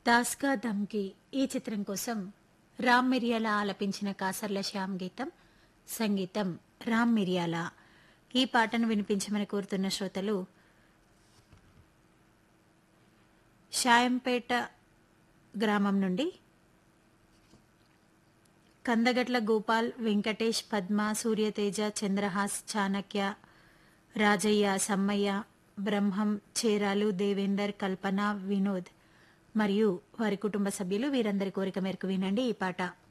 దాస్కా దమ్కి ఈ చిత్రం కోసం రామ్ మిరియాల ఆలపించిన కాసర్ల శ్యామ్ గీతం సంగీతం రామ్ మిరియాల ఈ పాటను వినిపించమని కోరుతున్న శ్రోతలు షాయంపేట గ్రామం నుండి కందగట్ల గోపాల్ వెంకటేష్ పద్మ సూర్యతేజ చంద్రహాస్ చాణక్య రాజయ్య సమ్మయ్య బ్రహ్మం చేరాలు దేవేందర్ కల్పన వినోద్ మరియు వారి కుటుంబ సభ్యులు వీరందరి కోరిక మేరకు వినండి ఈ పాట